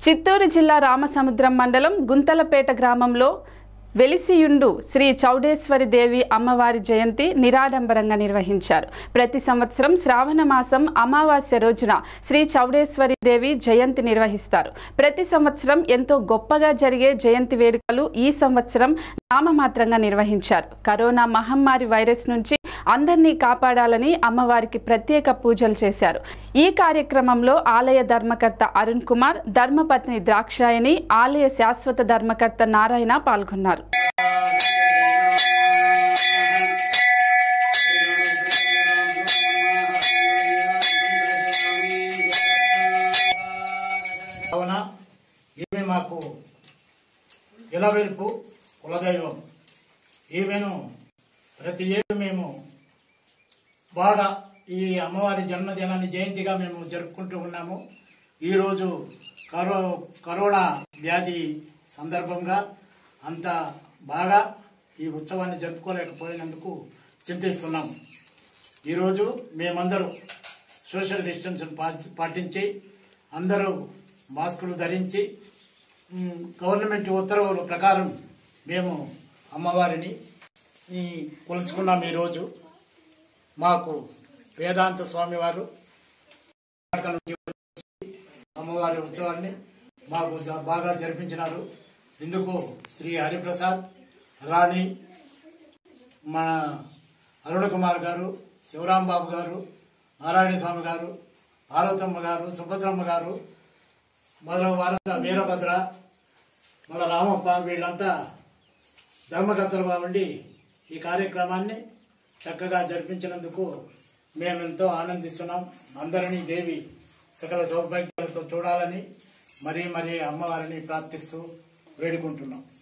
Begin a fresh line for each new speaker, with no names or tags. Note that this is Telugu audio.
చిత్తూరు జిల్లా రామసముద్రం మండలం గుంతలపేట గ్రామంలో వెలిసియుండు శ్రీ చౌడేశ్వరి దేవి అమ్మవారి జయంతి నిరాడంబరంగా నిర్వహించారు ప్రతి సంవత్సరం శ్రావణ మాసం అమావాస్య రోజున శ్రీ చౌడేశ్వరి దేవి జయంతి నిర్వహిస్తారు ప్రతి సంవత్సరం ఎంతో గొప్పగా జరిగే జయంతి వేడుకలు ఈ సంవత్సరం నామమాత్రంగా నిర్వహించారు కరోనా మహమ్మారి వైరస్ నుంచి అందరినీ కాపాడాలని అమ్మవారికి ప్రత్యేక పూజలు చేశారు ఈ కార్యక్రమంలో ఆలయ ధర్మకర్త అరుణ్ కుమార్ ధర్మపత్ని ద్రాక్షాయణి ఆలయ శాశ్వత ధర్మకర్త నారాయణ పాల్గొన్నారు
కావున ఈమె మాకు ఇలవెల్పు కులదైవం ఈమెను ప్రతి ఏడు మేము బాగా ఈ అమ్మవారి జన్మదినాన్ని జయంతిగా మేము జరుపుకుంటూ ఉన్నాము ఈరోజు కరో కరోనా వ్యాధి సందర్భంగా అంత బాగా ఈ ఉత్సవాన్ని జరుపుకోలేకపోయినందుకు చింతిస్తున్నాము ఈరోజు మేమందరూ సోషల్ డిస్టెన్స్ పాటించి అందరూ మాస్కులు ధరించి మ్, గవర్నమెంట్ ఉత్తర్వుల ప్రకారం మేము అమ్మవారిని ఈ, కొలుసుకున్నాం ఈరోజు మాకు వేదాంత స్వామి వారు అమ్మవారి ఉత్సవాన్ని మాకు ద- బాగా జరిపించినారు ఇందుకు శ్రీ హరిప్రసాద్ రాణి మన అరుణ కుమార్ గారు శివరాంబాబు గారు నారాయణ స్వామి గారు పార్వతమ్మ గారు సుభద్రమ్మ గారు మొదలగు వారంతా వీరభద్ర మన రామప్ప వీళ్ళంతా ధర్మకర్తలుగా ఉండి ఈ కార్యక్రమాన్ని చక్కగా జరిపించినందుకు మేము ఎంతో ఆనందిస్తున్నాం అందరినీ దేవి సకల సౌభాగ్యాలతో చూడాలని మరీ మరీ అమ్మవారిని ప్రార్థిస్తూ వేడుకుంటున్నాం